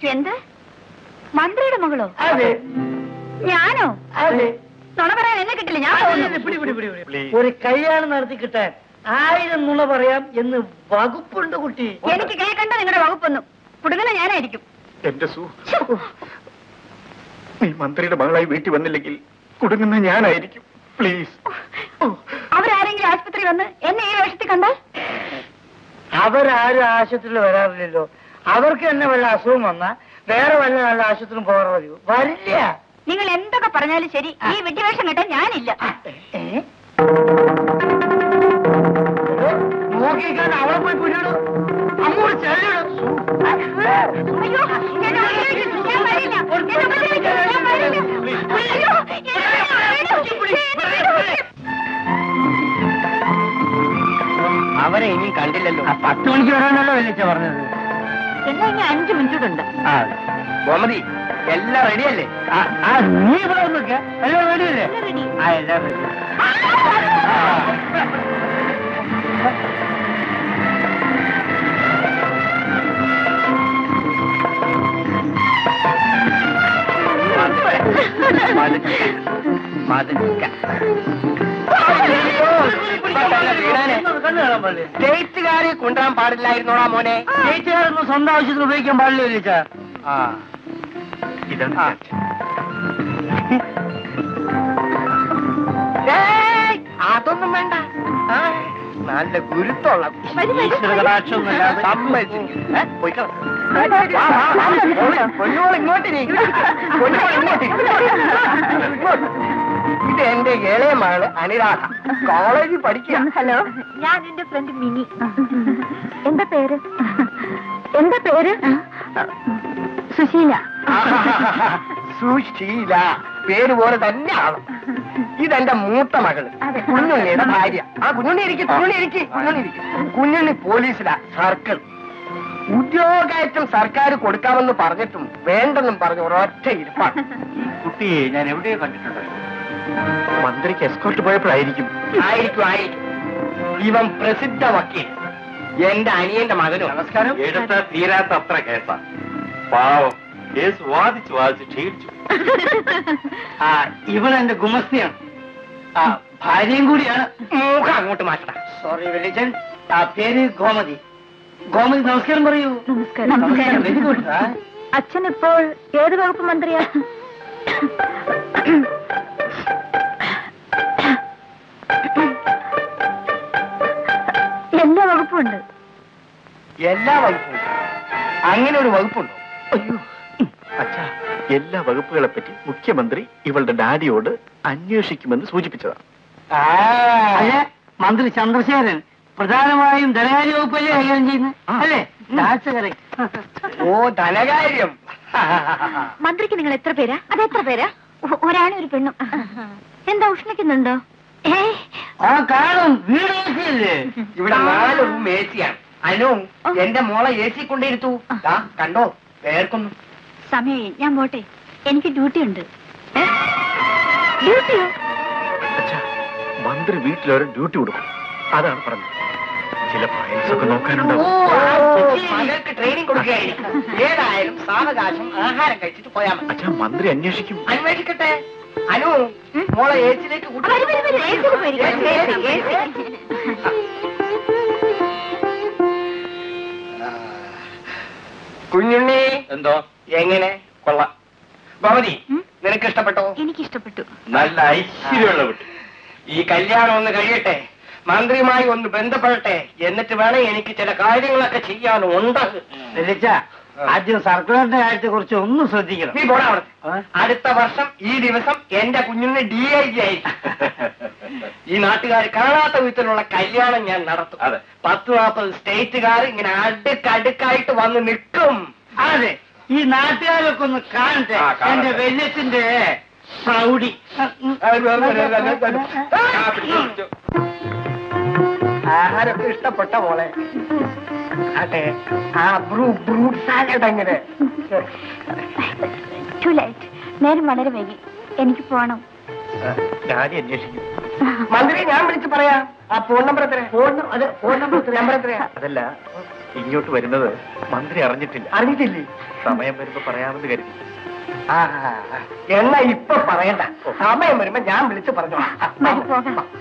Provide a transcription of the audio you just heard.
എന്ത് മന്ത്രിയുടെ മകളോ അതെ ഞാനോ അതെ നുണ പറയാൻ എന്നെ കിട്ടില്ല ഞാൻ അതെ, പോകുന്നു. അതെ, പിടി, പിടി, പിടി, പിടി. Please. ഒരു കല്യാണം നടത്തി കിട്ടാൻ ആയിരം നുണ പറയാം എന്ന് വകുപ്പുണ്ട് കുട്ടി എനിക്ക് കേൾക്കണ്ട നിങ്ങളുടെ വകുപ്പൊന്നും കുടുങ്ങുന്ന ഞാനായിരിക്കും എന്റെ സു നീ മന്ത്രിയുടെ മകളായി വീട്ടിൽ വന്നില്ലെങ്കിൽ കുടുങ്ങുന്ന ഞാനായിരിക്കും പ്ലീസ് അവരാരെങ്കിലും ആശുപത്രി വന്ന് എന്നെ ഈ വേഷത്തിൽ കണ്ടാൽ അവരാരും ആശുപത്രിയിൽ വരാറില്ലല്ലോ അവർക്ക് തന്നെ വല്ല അസുഖം വന്നാ വേറെ വല്ല നല്ല ആശുപത്രിയും പോകാറ് പതിവ് വരില്ല നിങ്ങൾ എന്തൊക്കെ പറഞ്ഞാലും ശരി ഈ വിഡ്ഢിവേഷം കെട്ടാൻ ഞാനില്ല ഏ? എടോ, നോക്കിക്കാൻ അവളെ പോയി കുഞ്ഞിടും അങ്ങോട്ട് ചെല്ലിടും അയ്യോ, എന്നെ ഉപദ്രവിക്കരുത്, ഞാൻ വരില്ല. എന്നെ ഉപദ്രവിക്കരുത്, ഞാൻ വരില്ല. അയ്യോ, എന്നെ വിടൂ, എന്നെ വിടൂ. അവരെ ഇനി കണ്ടില്ലല്ലോ പത്ത് മണിക്ക് വരാനല്ലോ വലിച്ച പറഞ്ഞത് എന്നാ ഇനി അഞ്ചു മിനിറ്റ് ഉണ്ട് ആ ഗോമതി എല്ലാം റെഡിയല്ലേ ആ, ആ, നീ ഇവിടെ നിൽക്ക എല്ലാം റെഡിയല്ലേ ready. ആ എല്ലാം റെഡി കണ്ണു കാണാൻ പാടില്ല സ്റ്റേറ്റുകാരെ കൊണ്ടുവരാൻ പാടില്ലായിരുന്നോടാ മോനെ ചേച്ചിയാരൊന്നും സ്വന്തം ആവശ്യത്തിന് ഉപയോഗിക്കാൻ പാടില്ല വലിച്ച ആ ഇതാണ് ആ. ചർച്ച. ഏയ്, അതൊന്നും വേണ്ട ആ, നല്ല ഗുരുത്തുള്ള ഈശ്വരകടാക്ഷമൊന്നുമില്ലാതെ. സമ്മതിച്ചിരിക്കുന്നു. ഏ, പോയിക്കോ. വാ, വാ, വാ. പൊന്നു- പൊന്നുമോൾ ഇങ്ങോട്ട് ഇരി. പൊന്നുമോൾ ഇങ്ങോട്ട് ഇരി. ഇങ്ങോട്ട്. ഇത് എന്റെ ഇളയ മകള് അനിരാധ കോളേജിൽ പഠിക്കുക ഹലോ ഞാൻ എന്റെ ഫ്രണ്ട് മിനി എന്താ പേര് എന്താ പേര് സുശീല സുശീല പേര് പോലെ തന്നെയാണ് ഇതെന്റെ മൂത്ത മകള് അതെ. കുഞ്ഞുണ്ണിയുടെ ഭാര്യ ആ കുഞ്ഞുണ്ണി ഇരിക്കും കുഞ്ഞുണ്ണി ഇരിക്കും കുഞ്ഞുണ്ണി ഇരിക്കും കുഞ്ഞുണ്ണി പോലീസിലാ സർക്കിൾ ഉദ്യോഗാറ്റം സർക്കാർ കൊടുക്കാമെന്ന് പറഞ്ഞിട്ടും വേണ്ടെന്നും പറഞ്ഞു ഒരൊറ്റ ഇരിപ്പാണ് കുട്ടിയെ ഞാൻ എവിടെയോ കണ്ടിട്ടുണ്ട് മന്ത്രിക്ക് എസ്കോർട്ട് പോയപ്പോഴായിരിക്കും ആയിരിക്കും ആയിരിക്കും ഇവൻ പ്രസിദ്ധ വക്കീൽ എന്റെ അനിയന്റെ മകനും നമസ്കാരം എടുത്ത തീരാത്ത അത്ര കേസാ പാവം കേസ് വാദിച്ച് വാദിച്ച് ക്ഷീണിച്ചു ആ ഇവൾ എന്റെ ഗുമസ്തിയാണ് ആ ഭാര്യയും കൂടിയാണ് മുഖം അങ്ങോട്ട് മാറ്റണം സോറി വെളിച്ചൻ ആ പേര് ഗോമതി ഗോമതി നമസ്കാരം പറയൂ നമസ്കാരം വെരി ഗുഡ് അച്ഛൻ ഇപ്പോൾ ഏത് വകുപ്പ് മന്ത്രിയാ എല്ലാ വകുപ്പുണ്ട് എല്ലാ വകുപ്പും അങ്ങനെ ഒരു വകുപ്പുണ്ടോ അയ്യോ അച്ഛാ എല്ലാ വകുപ്പുകളെ പറ്റി മുഖ്യമന്ത്രി ഇവളുടെ ഡാഡിയോട് അന്വേഷിക്കുമെന്ന് സൂചിപ്പിച്ചതാണ് അല്ലെ മന്ത്രി ചന്ദ്രശേഖരൻ പ്രധാനമായും ധനകാര്യ വകുപ്പല്ലേ കൈകാര്യം ചെയ്യുന്നത് അല്ലേ That's correct. ഓ ധനകാര്യം മന്ത്രിക്ക് നിങ്ങൾ എത്ര പേരാ അത് എത്ര പേരാ ഒ- ഒരാണും ഒരു പെണ്ണും എന്താ ഉഷ്ണിക്കുന്നുണ്ടോ ഏ ആ കാണും വീട് നോക്കിയല്ലേ ഇവിടെ നാല് റൂം എ സിയാണ് അനു എന്റെ മോളെ എ സി കൊണ്ടിരുത്തു ദാ, കണ്ടോ വേർക്കുന്നു സമയമായി ഞാൻ പോട്ടെ എനിക്ക് ഡ്യൂട്ടി ഉണ്ട് ഡ്യൂട്ടിയോ അച്ഛാ മന്ത്രി വീട്ടിലൊരു ഡ്യൂട്ടി കൊടുക്കും അതാണ് പറഞ്ഞത് ചില ഫയൽസ് ഒക്കെ നോക്കാനുണ്ടാവും മകൾക്ക് ട്രെയിനിങ് കൊടുക്കുകയായിരിക്കും ഏതായാലും സാവകാശം ആഹാരം കഴിച്ചിട്ട് പോയാൽ മതി അച്ഛാ മന്ത്രി അന്വേഷിക്കും അന്വേഷിക്കട്ടെ അനു മോളെ എ സിയിലേക്ക് വരൂ, വരൂ, വരൂ. AC ക്ക് പോയിരിക്കാം. AC, AC. കുഞ്ഞുണ്ണി എന്തോ എങ്ങനെ കൊള്ളാം ഭവതി ഉം? നിനക്ക് ഇഷ്ടപ്പെട്ടോ എനിക്കിഷ്ടപ്പെട്ടു നല്ല ഐശ്വര്യമുള്ള കുട്ടി ഈ കല്യാണം ഒന്ന് കഴിയട്ടെ മന്ത്രിയുമായി ഒന്ന് ബന്ധപ്പെടട്ടെ എന്നിട്ട് വേണം എനിക്ക് ചില കാര്യങ്ങളൊക്കെ ചെയ്യാനുണ്ട് ലലിച്ച ആദ്യം സർക്കുലറിന്റെ കാര്യത്തെ കുറിച്ച് ഒന്ന് ശ്രദ്ധിക്കണം നീ പോടാ അവിടെ ആ? അടുത്ത വർഷം ഈ ദിവസം എന്റെ കുഞ്ഞിന് ഡി ഐ ജി ആയിരിക്കും ഈ നാട്ടുകാർ കാണാത്ത വിധത്തിലുള്ള കല്യാണം ഞാൻ നടത്തും അതെ. പത്ത് നാൽപ്പത് സ്റ്റേറ്റുകാർ ഇങ്ങനെ അടുക്കടുക്കായിട്ട് വന്ന് നിൽക്കും അതെ ഈ നാട്ടുകാരൊക്കെ ഒന്ന് കാണട്ടെ ആ, കാണട്ടെ. എന്റെ വല്യത്തിന്റെ പ്രൗഢി ആ, പിടിച്ചോ, പിടിച്ചോ. ആഹാരമൊക്കെ ഇഷ്ടപ്പെട്ട മോളെ അതെ ആ ബ്രൂ ബ്രൂട്ട് സാലഡ് എങ്ങനെ ടു ലൈറ്റ് നേരം വളരെ വൈകി എനിക്ക് പോണം ഡാഡി അന്വേഷിക്കും മന്ത്രി ഞാൻ വിളിച്ച് പറയാം ആ ഫോൺ നമ്പർ എത്ര ഫോൺ അതെ ഫോൺ നമ്പർ എത്ര നമ്പർ എത്രയാ അതല്ല ഇങ്ങോട്ട് വരുന്നത് മന്ത്രി അറിഞ്ഞിട്ടില്ല അറിഞ്ഞിട്ടില്ലേ സമയം വരുമ്പോ പറയാമെന്ന് കരുതി ആ എന്നാ ഇപ്പൊ പറയണ്ട സമയം വരുമ്പോ ഞാൻ വിളിച്ചു പറഞ്ഞു മതി, പോകാം.